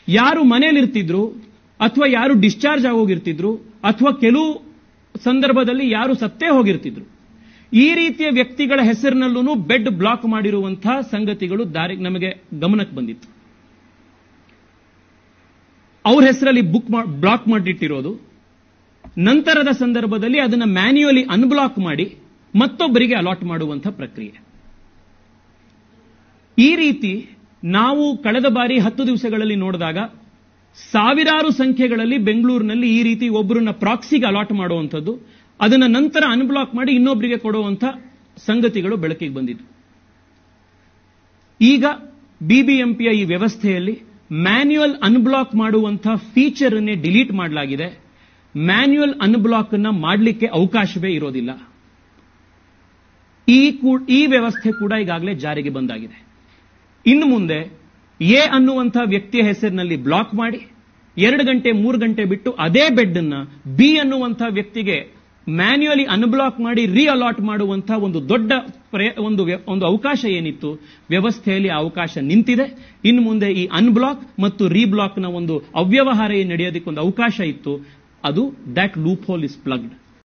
ಯಾರು ಮನೇಲಿರ್ತಿದ್ರು ಅಥವಾ ಯಾರು ಡಿಸ್ಚಾರ್ಜ್ ಆಗೋಗಿರ್ತಿದ್ರು ಅಥವಾ ಕೆಲವು ಸಂದರ್ಭದಲ್ಲಿ ಯಾರು ಸತ್ತೇ ಹೋಗಿರ್ತಿದ್ರು ಈ ರೀತಿಯ ವ್ಯಕ್ತಿಗಳ ಹೆಸರಿನಲ್ಲೂ ಬೆಡ್ ಬ್ಲಾಕ್ ಮಾಡಿರುವಂತಹ ಸಂಗತಿಗಳು ದಾರಿ ನಮಗೆ ಗಮನಕ್ಕೆ ಬಂದಿತ್ತು ಅವ್ರ ಹೆಸರಲ್ಲಿ ಬುಕ್ ಬ್ಲಾಕ್ ಮಾಡಿಟ್ಟಿರೋದು ನಂತರದ ಸಂದರ್ಭದಲ್ಲಿ ಅದನ್ನು ಮ್ಯಾನ್ಯುಯಲಿ ಅನ್ಬ್ಲಾಕ್ ಮಾಡಿ ಮತ್ತೊಬ್ಬರಿಗೆ ಅಲಾಟ್ ಮಾಡುವಂಥ ಪ್ರಕ್ರಿಯೆ ಈ ರೀತಿ ನಾವು ಕಳೆದ ಬಾರಿ ಹತ್ತು ದಿವಸಗಳಲ್ಲಿ ನೋಡಿದಾಗ ಸಾವಿರಾರು ಸಂಖ್ಯೆಗಳಲ್ಲಿ ಬೆಂಗಳೂರಿನಲ್ಲಿ ಈ ರೀತಿ ಒಬ್ಬರನ್ನ ಪ್ರಾಕ್ಸಿಗೆ ಅಲಾಟ್ ಮಾಡುವಂಥದ್ದು ಅದನ್ನ ನಂತರ ಅನ್ಬ್ಲಾಕ್ ಮಾಡಿ ಇನ್ನೊಬ್ಬರಿಗೆ ಕೊಡುವಂಥ ಸಂಗತಿಗಳು ಬೆಳಕಿಗೆ ಬಂದಿದ್ದು ಈಗ ಬಿಬಿಎಂಪಿಯ ಈ ವ್ಯವಸ್ಥೆಯಲ್ಲಿ ಮ್ಯಾನ್ಯುಯಲ್ ಅನ್ಬ್ಲಾಕ್ ಮಾಡುವಂಥ ಫೀಚರ್ ಅನ್ನೇ ಡಿಲೀಟ್ ಮಾಡಲಾಗಿದೆ ಮ್ಯಾನ್ಯುಯಲ್ ಅನ್ಬ್ಲಾಕ್ ಅನ್ನ ಮಾಡಲಿಕ್ಕೆ ಅವಕಾಶವೇ ಇರೋದಿಲ್ಲ ಈ ಕೂ- ಈ ವ್ಯವಸ್ಥೆ ಕೂಡ ಈಗಾಗಲೇ ಜಾರಿಗೆ ಬಂದಾಗಿದೆ ಇನ್ನು ಮುಂದೆ ಎ ಅನ್ನುವಂಥ ವ್ಯಕ್ತಿಯ ಹೆಸರಿನಲ್ಲಿ ಬ್ಲಾಕ್ ಮಾಡಿ ಎರಡು ಗಂಟೆ ಮೂರು ಗಂಟೆ ಬಿಟ್ಟು ಅದೇ ಬೆಡ್ ಅನ್ನ ಬಿ ಅನ್ನುವಂಥ ವ್ಯಕ್ತಿಗೆ ಮ್ಯಾನ್ಯುಯಲಿ ಅನ್ಬ್ಲಾಕ್ ಮಾಡಿ ರೀ ಅಲಾಟ್ ಮಾಡುವಂಥ ಒಂದು ದೊಡ್ಡ ಪ್ರಯ- ಒಂದು ವ್ಯ- ಒಂದು ಅವಕಾಶ ಏನಿತ್ತು ವ್ಯವಸ್ಥೆಯಲ್ಲಿ ಆ ಅವಕಾಶ ನಿಂತಿದೆ ಇನ್ನು ಮುಂದೆ ಈ ಅನ್ಬ್ಲಾಕ್ ಮತ್ತು ರೀಬ್ಲಾಕ್ನ ಒಂದು ಅವ್ಯವಹಾರ ಏನ್ ನಡೆಯೋದಕ್ಕೆ ಒಂದು ಅವಕಾಶ ಇತ್ತು ಅದು ದಟ್ ಲೂಪ್ ಹೋಲ್ ಇಸ್ ಪ್ಲಗ್ಡ್